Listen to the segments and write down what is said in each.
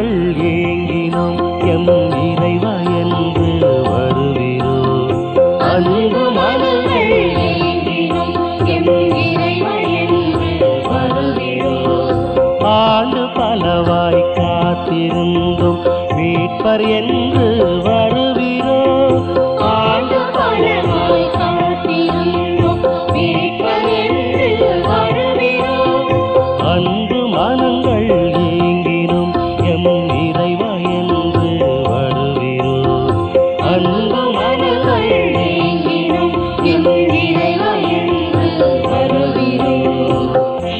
மனங்கள் ஏங்கினோம் எம் இறைவா என்று வருகிறோ அன்பு மனங்கள் ஏங்கினோம் எம் இறைவா என்று வருகிறோம் ஆண்டு பலவாய் காத்திருந்தும் மீட்பர் என்று வருகிறோ ஆண்டு பலவாய் காத்திருந்தோம் மீட்பர் என்று வருகிறோம் அன்பு மனங்கள் ஏங்கினும் எம் இறைவா என்று வருகிறோ அன்பு மனங்கள் ஏங்கினோம் எம் இறைவா என்று வருகிறோம்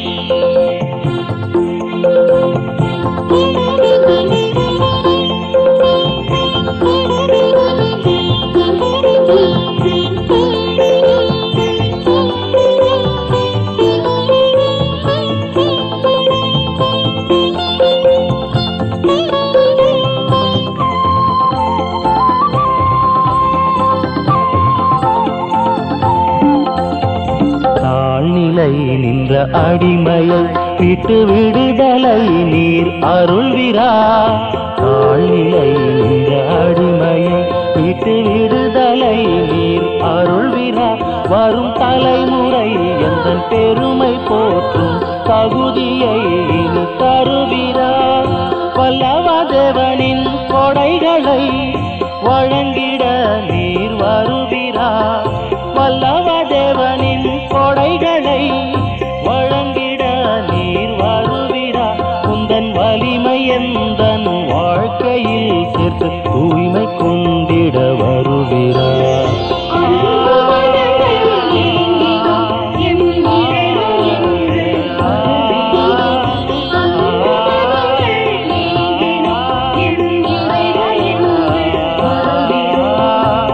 தாழ்நிலை நின்ற அடிமையை விட்டு விடுதலை நீர் அருள்விரா தாழ்நிலை நின்ற அடிமையை விட்டு விடுதலை நீர் அருள்விரா வரும் தலைமுறை எந்த பெருமை போற்றும் தகுதியை இனி தருவிரா வல்லவதேவனின் கொடைகளை வழங்கிட நீர் வருகிறா வல்லவதேவனின் கொடைகளை வழங்கிட நீர் வருகிறா உந்தன் வலிமை எந்தன் வாழ்க்கையில் சேர்த்து தூய்மை கொண்டிட வருகிறா அன்பு மனங்கள் ஏங்கினோம் எம் இறைவா என்று வருகிறோம் அன்பு மனங்கள் ஏங்கினோம் எம் இறைவா என்று வருகிறோம்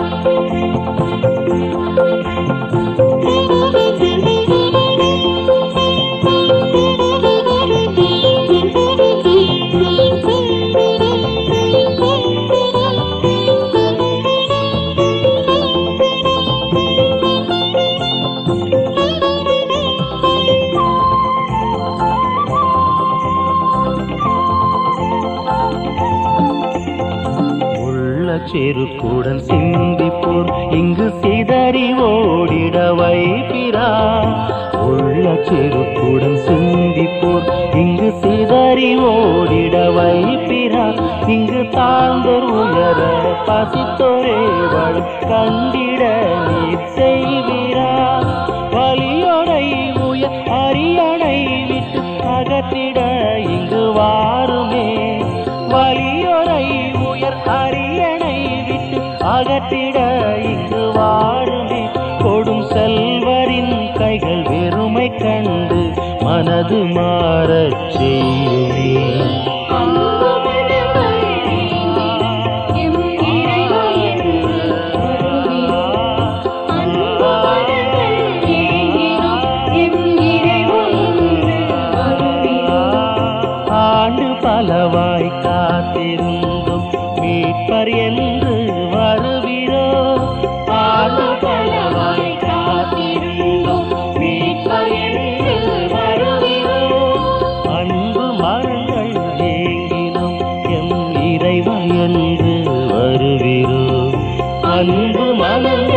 உள்ள செருக்குடன் சிந்திப்போர் இங்கு சிதறி ஓடிட வைப்பிரா உள்ள செருக்குடன் சிந்திப்போர் இங்கு சிதறி ஓடிட வைப்பிரா இங்கு தாழ்ந்தோர் உயர பசித்தோரே வழி கண்டிட நீர் செய்வீரா வலியோடை உயர் அரியணை விட்டு அகற்றிட இங்கு வாருமே வலியோரை உயர் அரியணை விட்டு அகற்றிட இங்கு வாருமே கொடும் செல்வரின் கைகள் வெறுமை கண்டு மனது மாறச் செய்யுமே அன்பு மனங்கள் ஏங்கினோம் எம் இறைவா என்று வருகிறோம் அன்பு மனங்கள் ஏங்கினோம் எம் இறைவா என்று வருகிறோம் ஆண்டு பலவாய் காத்திருந்தும் மீட்பர் என்று வருகிறோ ஆண்டு பலவாய் காத்திருந்தும் மீட்பர் என்று வருகிறோ அன்பு மரங்கள் ஏங்கினும் எம் இறைவா என்று வருகிறோ அன்பு மனங்கள்